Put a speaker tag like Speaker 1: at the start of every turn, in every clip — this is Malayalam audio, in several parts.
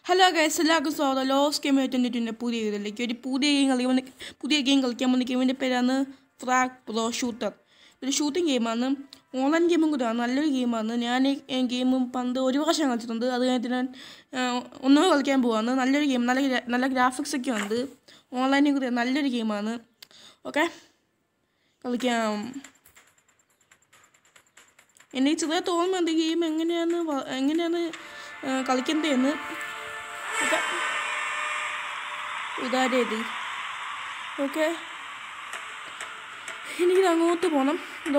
Speaker 1: ഹലോ ഗൈസ് എല്ലാവർക്കും സ്വാഗതം ലോസ് ഗെയിം ആയിട്ടിൻ്റെ പുതിയ ഇതിലേക്ക് ഒരു പുതിയ ഗെയിം കളിക്കാൻ പുതിയ ഗെയിം കളിക്കാൻ വന്ന ഗെയിമിൻ്റെ പേരാണ് ഫ്രാഗ് പ്രോ ഷൂട്ടർ ഇതൊരു ഷൂട്ടിംഗ് ഗെയിമാണ് ഓൺലൈൻ ഗെയിമും കൂടെയാണ് നല്ലൊരു ഗെയിമാണ് ഞാൻ ഈ ഗെയിമും പണ്ട് ഒരു പ്രാവശ്യം കളിച്ചിട്ടുണ്ട് അത് കഴിഞ്ഞിട്ട് ഞാൻ ഒന്നുകൂടെ കളിക്കാൻ പോവാണ് നല്ലൊരു ഗെയിം നല്ല ഗ്രാ- നല്ല ഗ്രാഫിക്സ് ഒക്കെ ഉണ്ട് ഓൺലൈനിൽ കൂടെ നല്ലൊരു ഗെയിമാണ് ഓക്കെ കളിക്കാം എനിക്ക് ചെറിയ തോന്നുന്നുണ്ട് ഈ ഗെയിം എങ്ങനെയാണ് വ- എങ്ങനെയാണ് ആ, കളിക്കേണ്ടതെന്ന് ഓക്കെ ഉദാഹരണം ഇത് ഓക്കെ എനിക്ക് അങ്ങോട്ട് പോകണം എന്തോ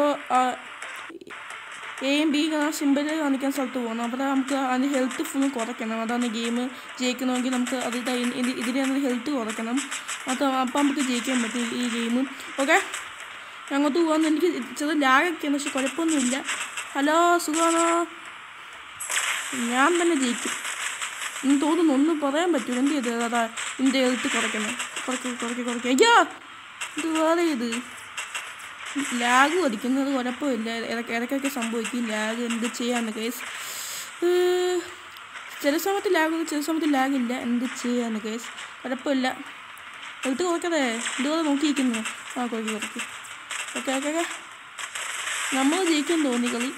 Speaker 1: എയും ബി സിമ്പിൾ കാണിക്കാൻ സ്ഥലത്ത് പോകണം അപ്പോൾ നമുക്ക് അതിൻ്റെ ഹെൽത്ത് ഫുള്ളും കുറയ്ക്കണം അതാണ് ഗെയിം ജയിക്കണമെങ്കിൽ നമുക്ക് അത് ഇതാ ഇ- ഇത് ഇതിൻ്റെ ഹെൽത്ത് കുറയ്ക്കണം അത് അപ്പം നമുക്ക് ജയിക്കാൻ പറ്റും ഈ- ഈ ഗെയിം ഓക്കെ അങ്ങോട്ട് പോകാമെന്ന് എനിക്ക് ചെറിയ ലാഗൊക്കെയാണ് പക്ഷെ കുഴപ്പമൊന്നുമില്ല ഹലോ സുഖമാണോ ഞാൻ തന്നെ ജയിക്കും എന്ന് തോന്നുന്നു ഒന്നും പറയാൻ പറ്റൂല എന്ത് ചെയ്ത് അതാ ഇതിൻ്റെ എഴുത്ത് കുറയ്ക്കണം കുറയ്ക്കുക കുറയ്ക്കുക കുറയ്ക്കുക അയ്യോ ഇത് വേറെ ഇത് ലാഗ് വലിക്കുന്നത് കുഴപ്പമില്ല ഇടയ്ക്ക് ഇടയ്ക്കൊക്കെ സംഭവിക്കും ലാഗ് എന്ത് ചെയ്യാന്ന് കേസ് ചില സമയത്ത് ലാഗ് ചില സമയത്ത് ലാഗില്ല എന്ത് ചെയ്യാന്ന് കേസ് കുഴപ്പമില്ല എഴുത്ത് കുറയ്ക്കതേ ഇതുപോലെ നോക്കിയിരിക്കുന്നു ആ കുറയ്ക്ക് കുറയ്ക്ക് ഓക്കെ ഓക്കെ ഓക്കെ നമ്മൾ ജയിക്കാൻ തോന്നി കളി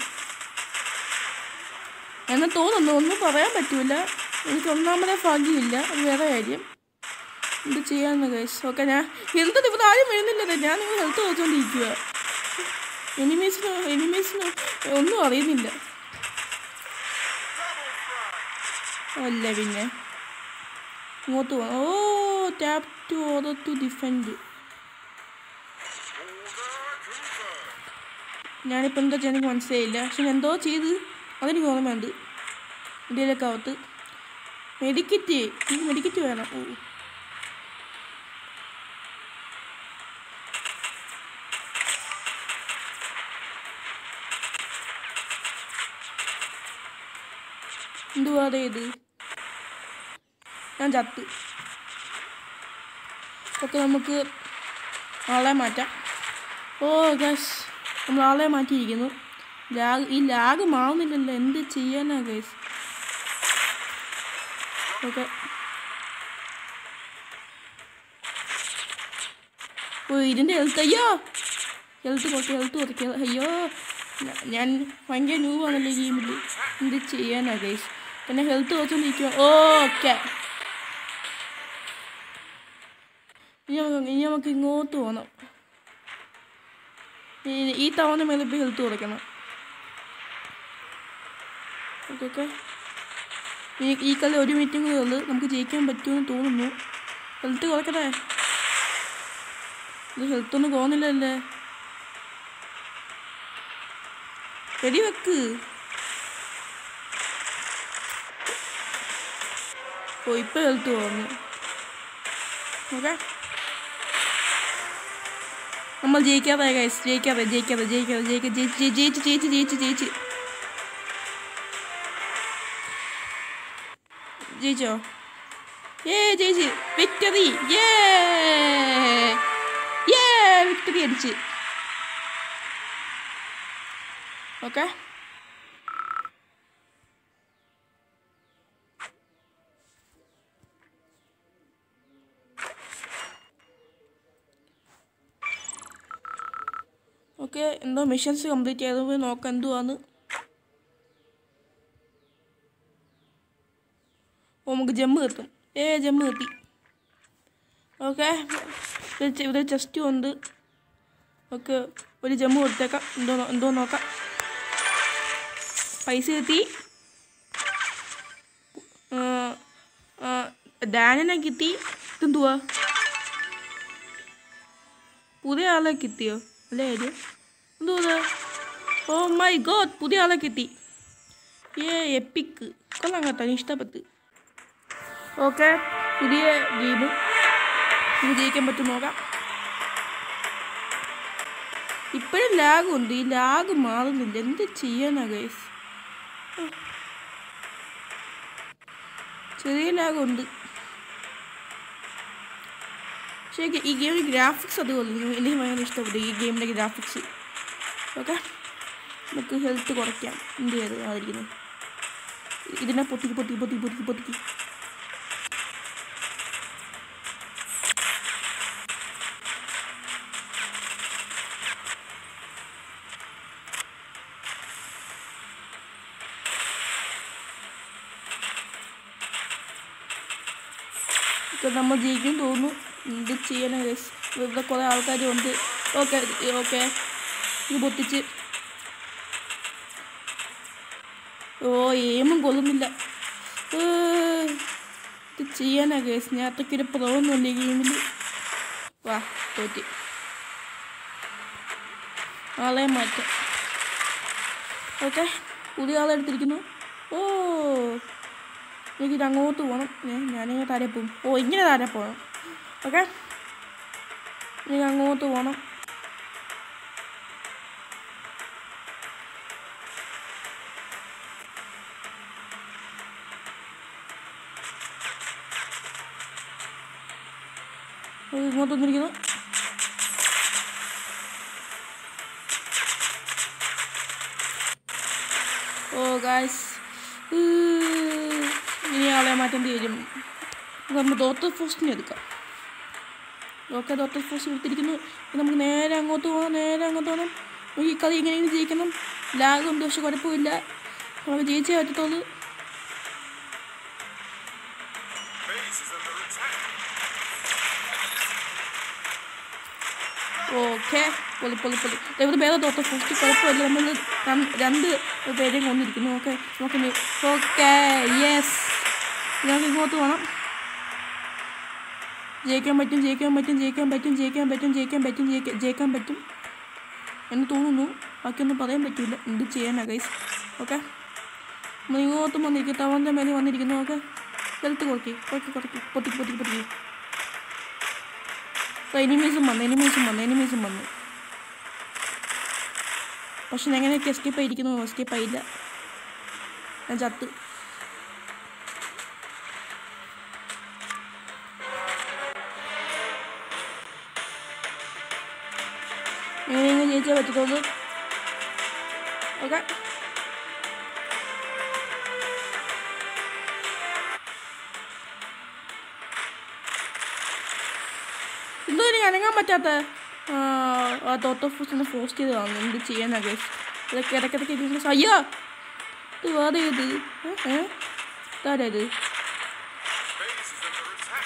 Speaker 1: എന്ന് തോന്നുന്നു ഒന്നും പറയാൻ പറ്റൂല എനിക്ക് ഒന്നാമതെ ഭാഗ്യമില്ല അത് വേറെ കാര്യം എന്ത് ചെയ്യാന്ന് ഗൈസ് ഓക്കെ ഞാൻ എന്ത് ഇവിടെ ആരും വരുന്നില്ലത് ഞാൻ നിങ്ങൾ ഹെൽത്ത് വെച്ചുകൊണ്ടിരിക്കുക എനിമീസിന് എനിമീസിന് ഒന്നും അറിയുന്നില്ല അല്ല പിന്നെ ഇങ്ങോട്ട് പോകാം ഓ tap to order to defend ഞാനിപ്പോൾ എന്താ ചെയ്യാൻ എനിക്ക് മനസ്സിലായില്ല പക്ഷെ ഞാൻ എന്തോ ചെയ്ത് അതെനിക്ക് ഓർമ്മയുണ്ട് ഇന്ത്യയിലൊക്കെ അകത്ത് മെഡിക്കറ്റ് എനിക്ക് മെഡിക്കറ്റ് വേണം ഓ എന്തുവാ അതെ ഇത് ഞാൻ ചത്ത് ഓക്കെ നമുക്ക് ആളെ മാറ്റാം ഓ ഗസ് നമ്മൾ ആളെ മാറ്റിയിരിക്കുന്നു ലാഗ് ഈ ലാഗ് മാറുന്നില്ലല്ലോ എന്ത് ചെയ്യാനാ ഗൈസ് ഓക്കെ ഓ ഇതിൻ്റെ ഹെൽത്ത് അയ്യോ ഹെൽത്ത് കുറയ്ക്കുക ഹെൽത്ത് കുറയ്ക്കുക അയ്യോ ഞാ- ഞാൻ ഭയങ്കര ന്യൂവാണല്ലോ ഈ ഗെയിമിൽ എന്ത് ചെയ്യാനാ ഗൈസ് പിന്നെ ഹെൽത്ത് കുറച്ചുകൊണ്ടിരിക്കുക ഓക്കെ ഇനി നമുക്ക് ഇനി നമുക്ക് ഇങ്ങോട്ട് പോകണം ഈ- ഈ തവണ മേലെ ഇപ്പോൾ ഹെൽത്ത് കുറയ്ക്കണം ഓക്കെ ഓക്കെ ഈ ഈ കളി ഒരു മിനിറ്റും കൂടെ ഉള്ളു നമുക്ക് ജയിക്കാൻ പറ്റുമെന്ന് തോന്നുന്നു ഹെൽത്ത് കുറയ്ക്കട്ടെ ഇത് ഹെൽത്ത് ഒന്നും പോകുന്നില്ലല്ലേ വെടി വെക്ക് ഓ ഇപ്പം ഹെൽത്ത് പോകുന്നു ഓക്കെ നമ്മൾ ജയിക്കാതെ ഗൈസ് ജയിക്കാതെ ജയിക്കാതെ ജയിക്കാതെ ജയിക്കാതെ ജയിച്ച് ജയിച്ച് ജയിച്ച് ജയിച്ച് ജയിച്ച് ജയിച്ചോ ഏ ജയിച്ച് വിക്ടറി ഏ ഏ വിക്ടറി അടിച്ച് ഓക്കെ ഓക്കെ എന്തോ മിഷൻസ് കംപ്ലീറ്റ് ചെയ്ത് പോയി നോക്കാം എന്തുവാന്ന് ഓ നമുക്ക് ജമ്മ് കിട്ടും ഏ ജമ്മ് കിട്ടി ഓക്കെ ഇവിടെ ചെസ്റ്റ് ഉണ്ട് ഓക്കെ ഒരു ജമ്മ് കൊടുത്തേക്കാം എന്തോ നോ- എന്തോ നോക്കാം പൈസ കിട്ടി ആ, ആ, ഡാനിനെ കിട്ടി ഇതെന്തുവാ പുതിയ ആളെ കിട്ടിയോ അല്ലേ കാര്യം എന്തുവാ ഓ മൈ ഗോഡ് പുതിയ ആളെ കിട്ടി ഏ എപ്പിക്ക് കൊള്ളാം കേട്ടോ എനിക്ക് ഇഷ്ടപ്പെട്ട് ഓക്കെ പുതിയ ഗെയിം ഇത് ജയിക്കാൻ പറ്റും നോക്കാം ഇപ്പോഴും ലാഗുണ്ട് ഈ ലാഗ് മാറുന്നില്ല എന്ത് ചെയ്യാനാ ഗൈസ് ചെറിയ ലാഗുണ്ട് പക്ഷേ ഈ ഗെ- ഈ ഗെയിമിൻ്റെ ഗ്രാഫിക്സ് അതുപോലെ എനിക്ക് ഭയങ്കര ഇഷ്ടപ്പെട്ടു ഈ ഗെയിമിൻ്റെ ഗ്രാഫിക്സ് ഓക്കെ നമുക്ക് ഹെൽത്ത് കുറയ്ക്കാം എന്ത് ചെയ്ത് ആയിരിക്കുന്നു ഇതിനെ പൊട്ടിക്ക് പൊട്ടിക്ക് പൊട്ടിക്ക് പൊട്ടിക്ക് പൊട്ടിക്ക് ഇപ്പം നമ്മൾ ജയിക്കും തോന്നുന്നു എന്ത് ചെയ്യാനാ ഗൈസ് ഇവിടെ കുറേ ആൾക്കാരുണ്ട് ഓക്കെ ഓക്കെ ഇത് പൊട്ടിച്ച് ഓ ഏമും കൊള്ളുന്നില്ല ഏ, ഇത് ചെയ്യാനാ ഗൈസ് ഞാൻ അത്രയ്ക്കൊരു പ്രൊന്നുമില്ല ഈ ഗെയിമിൽ വാ തോറ്റി ആളെ മാറ്റാം ഓക്കെ പുതിയ ആളെ എടുത്തിരിക്കുന്നു ഓ എനിക്കിത് അങ്ങോട്ട് പോകണം ഞാൻ ഞാനിങ്ങനെ താരെ പോകും ഓ ഇങ്ങനെ താരെ പോകണം ഓക്കെ എനിക്ക് അങ്ങോട്ട് പോകണം ഓ, ഇങ്ങോട്ട് വന്നിരിക്കുന്നു ഓ ഗായ്സ് ഇനി ആളെ മാറ്റേണ്ടി വരും നമ്മൾ ഡോക്ടർ ഫോസ്റ്റിനെ എടുക്കാം ഓക്കെ ഡോക്ടർ ഫോസ്റ്റ് എടുത്തിരിക്കുന്നു ഇനി നമുക്ക് നേരെ അങ്ങോട്ട് പോകണം നേരെ അങ്ങോട്ട് പോകണം നമുക്ക് ഈ കളി എങ്ങനെയെങ്കിലും ജയിക്കണം ലാഗുണ്ട് പക്ഷെ കുഴപ്പമില്ല നമുക്ക് ജയിച്ചേ പറ്റത്തുള്ളൂ
Speaker 2: Base is under attack.
Speaker 1: Okay പൊളി പൊളി പൊളി ഇവിടെ വേറെ ഡോക്ടർ ഫോസ്റ്റ് കുഴപ്പമില്ല നമ്മൾ രം- രണ്ട് പേരെയും കൊണ്ടിരിക്കുന്നു ഓക്കെ നമുക്ക് ഓക്കെ യെസ് ഞങ്ങൾക്ക് ഇങ്ങോട്ട് പോകണം ജയിക്കാൻ പറ്റും ജയിക്കാൻ പറ്റും ജയിക്കാൻ പറ്റും ജയിക്കാൻ പറ്റും ജയിക്കാൻ പറ്റും ജയിക്കാൻ ജയിക്കാൻ പറ്റും എന്ന് തോന്നുന്നു ബാക്കിയൊന്നും പറയാൻ പറ്റില്ല എന്ത് ചെയ്യാനാ ഗൈസ് ഓക്കെ നമ്മൾ ഇങ്ങോട്ടും വന്നിരിക്കും ടവറിൻ്റെ മേലെ വന്നിരിക്കുന്നു ഓക്കെ ഹെൽത്ത് കുറയ്ക്ക് കുറയ്ക്ക് കുറയ്ക്ക് പൊട്ടിക്ക് പൊട്ടിക്ക് പൊട്ടിക്ക് എനിമീസും വന്നു എനിമീസും വന്നു എനിമീസും വന്നു പക്ഷെ ഞാൻ എങ്ങനെയൊക്കെ എസ്കേപ്പ് ആയിരിക്കുന്നു എസ്കേപ്പ് ആയില്ല ഞാൻ ചത്ത് എങ്ങനെയെങ്കിലും ജയിച്ചേ പറ്റത്തുള്ളൂ ഓക്കെ എന്തോ ഇനി അനങ്ങാൻ പറ്റാത്ത ആ തോട്ടോ ഫുസ് ഒന്ന് പോസ്റ്റ് ചെയ്ത് കാണുന്നു എന്ത് ചെയ്യാനാ ഗൈസ് ഇതൊക്കെ ഇടയ്ക്കിടയ്ക്ക് ഇതിൻ്റെ അയ്യോ ഇത് വേറെ ഇത് ഏ ഇതാരാ ഇത്
Speaker 2: Base is under attack.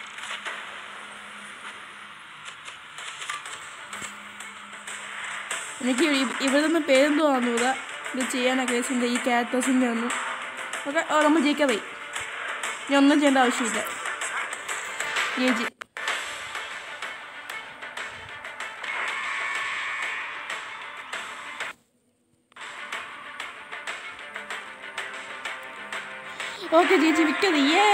Speaker 1: എനിക്ക് ഇ- ഇവിടെ നിന്ന് പേരെന്തോ ആണെന്നൂടാ ഇത് ചെയ്യാനാ ഗൈസിൻ്റെ ഈ ക്യാരക്ടേഴ്സിൻ്റെ ഒന്നും ഓക്കെ ഓ നമ്മൾ ജയിക്കാതെ ഇനി ഒന്നും ചെയ്യേണ്ട ആവശ്യമില്ല ജയിച്ച് ഓക്കെ ചേച്ചി വിറ്റത് ഏ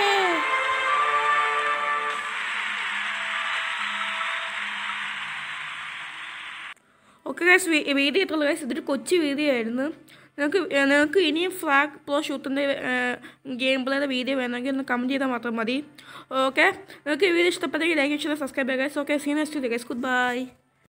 Speaker 1: ഓക്കെ ഗൈസ് വീഡിയോ ഇട്ടുള്ള ഗൈസ് ഇതൊരു കൊച്ചു വീഡിയോ ആയിരുന്നു നിങ്ങൾക്ക് നിങ്ങൾക്ക് ഇനിയും ഫ്ലാഗ് പ്രോ ഷൂട്ടിൻ്റെ ഗെയിം പ്ലേയുടെ വീഡിയോ വേണമെങ്കിൽ ഒന്ന് കമൻറ്റ് ചെയ്താൽ മാത്രം മതി ഓക്കെ നിങ്ങൾക്ക് ഈ വീഡിയോ ഇഷ്ടപ്പെട്ടെങ്കിൽ ലൈക്ക് ചെയ്ത് സബ്സ്ക്രൈബ് ചെയ്യുക guys okay senior guys good bye